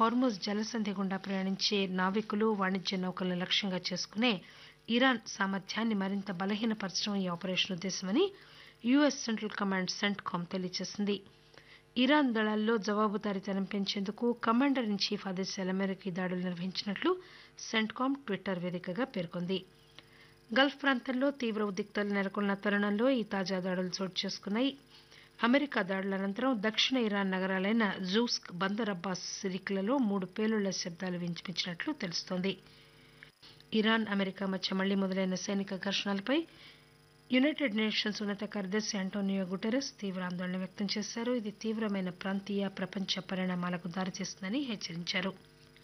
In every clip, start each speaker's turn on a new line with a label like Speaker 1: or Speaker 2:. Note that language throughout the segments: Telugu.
Speaker 1: హార్మోజ్ జలసంధి గుండా ప్రయాణించే నావికులు వాణిజ్య నౌకలను లక్ష్యంగా చేసుకునే ఇరాన్ సామర్థ్యాన్ని మరింత బలహీనపరచడం ఈ ఆపరేషన్ ఉద్దేశమని యుఎస్ సెంట్రల్ కమాండ్ సెంట్కామ్ తెలియజేసింది ఇరాన్ దళాల్లో జవాబుదారీతనం పెంచేందుకు కమాండర్ ఇన్ చీఫ్ ఆదేశాల మేరకు ఈ దాడులు నిర్వహించినట్లు సెంట్కామ్ ట్విట్టర్ వేదికగా పేర్కొంది గల్ఫ్ ప్రాంతంలో తీవ్ర ఉద్రిక్తలు నెలకొన్న తరుణంలో ఈ తాజా దాడులు చోటు చేసుకున్నాయి అమెరికా దాడుల అనంతరం దక్షిణ ఇరాన్ నగరాలైన జూస్క్ బందర్ అబ్బాస్ సిరిక్లలో మూడు పేలుళ్ల శబ్దాలు వినిపించినట్లు తెలుస్తోంది ఇరాన్ అమెరికా మధ్య మళ్లీ మొదలైన సైనిక ఘర్షణలపై యునైటెడ్ నేషన్స్ ఉన్నత కార్యదర్శి అంటోనియో గుటెరస్ తీవ్ర ఆందోళన వ్యక్తం చేశారు ఇది తీవ్రమైన ప్రాంతీయ ప్రపంచ పరిణామాలకు దారితీస్తుందని హెచ్చరించారు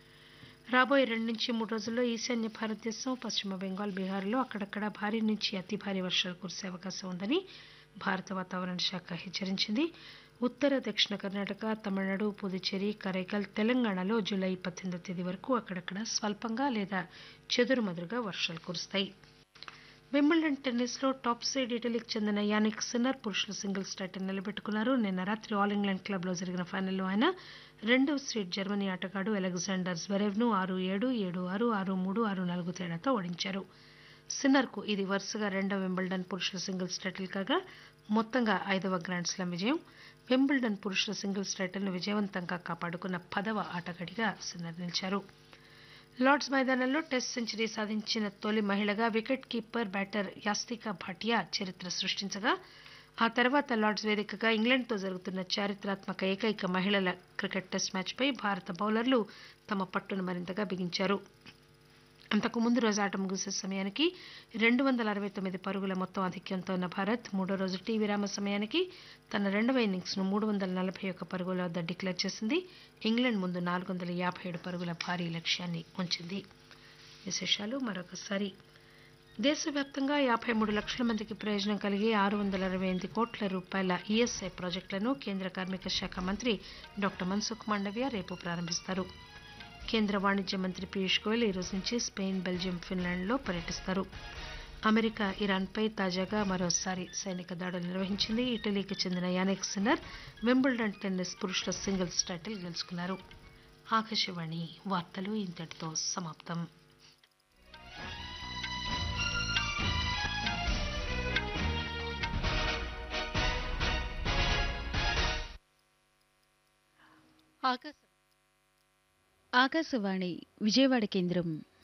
Speaker 1: రాబోయే రెండు నుంచి మూడు రోజుల్లో ఈశాన్య భారతదేశం పశ్చిమ బెంగాల్ బీహార్లో అక్కడక్కడ భారీ నుంచి అతి భారీ వర్షాలు కురిసే అవకాశం ఉందని భారత వాతావరణ శాఖ హెచ్చరించింది ఉత్తర దక్షిణ కర్ణాటక తమిళనాడు పుదుచ్చేరి కరైకల్ తెలంగాణలో జూలై పద్దెనిమిదో తేదీ వరకు అక్కడక్కడ స్వల్పంగా లేదా చెదురుమదురుగా వర్షాలు కురుస్తాయి వింబుల్డన్ టెన్నిస్ లో టాప్ సైడ్ ఇటలీకి చెందిన యానిక్ సిన్నర్ పురుషుల సింగిల్స్ టైటిల్ నిలబెట్టుకున్నారు నిన్న రాత్రి ఆల్ ఇంగ్లాండ్ క్లబ్ లో జరిగిన ఫైనల్లో ఆయన రెండవ సీడ్ జర్మనీ ఆటగాడు అలెగ్జాండర్ జ్వెరెవ్ ను ఆరు ఏడు ఏడు ఆరు ఆరు మూడు ఆరు నాలుగు తేడాతో ఓడించారు సిన్నర్ కు ఇది వరుసగా రెండవ వింబుల్డన్ పురుషుల సింగిల్స్ టైటిల్ కాగా మొత్తంగా ఐదవ గ్రాండ్ స్లామ్ విజయం వింబుల్డన్ పురుషుల సింగిల్స్ టైటిల్ను విజయవంతంగా కాపాడుకున్న పదవ ఆటగాడిగా సిన్నర్ నిలిచారు లార్డ్స్ మైదానంలో టెస్ట్ సెంచరీ సాధించిన తొలి మహిళగా wicket keeper batter Yastika Bhatia చరిత్ర సృష్టించగా ఆ తర్వాత లార్డ్స్ వేదికగా ఇంగ్లాండ్తో జరుగుతున్న చారిత్రాత్మక ఏకైక మహిళల క్రికెట్ టెస్ట్ మ్యాచ్పై భారత బౌలర్లు తమ పట్టును మరింతగా బిగించారు అంతకు ముందు రోజు ఆట ముగిసే సమయానికి రెండు వందల అరవై తొమ్మిది పరుగుల మొత్తం ఆధిక్యంతో ఉన్న భారత్ మూడో రోజు టీ విరామ సమయానికి తన రెండవ ఇన్నింగ్స్ ను మూడు వందల నలభై ఒక్క పరుగుల వద్ద డిక్లేర్ చేసింది ఇంగ్లాండ్ ముందు నాలుగు వందల యాభై ఏడు పరుగుల భారీ లక్ష్యాన్ని ఉంచింది విశేషాలు మరొకసారి దేశవ్యాప్తంగా యాభై మూడు లక్షల మందికి ప్రయోజనం కలిగే ఆరు వందల అరవై ఎనిమిది కోట్ల రూపాయల ఈఎస్ఐ ప్రాజెక్టులను కేంద్ర కార్మిక శాఖ మంత్రి డాక్టర్ మన్సుఖ్ మాండవ్య రేపు ప్రారంభిస్తారు కేంద్ర వాణిజ్య మంత్రి పీయూష్ గోయల్ ఈ రోజు నుంచి స్పెయిన్ బెల్జియం ఫిన్లాండ్లో పర్యటిస్తారు అమెరికా ఇరాన్పై తాజాగా మరోసారి సైనిక దాడులు నిర్వహించింది ఇటలీకి చెందిన యానిక్ సిన్నర్ వింబుల్డన్ టెన్నిస్ పురుషుల సింగిల్స్ టైటిల్ గెలుచుకున్నారు ఆకాశవాణి వార్తలు ఇంతటితో సమాప్తం
Speaker 2: ఆకాశవాణి విజయవాడ కేంద్రం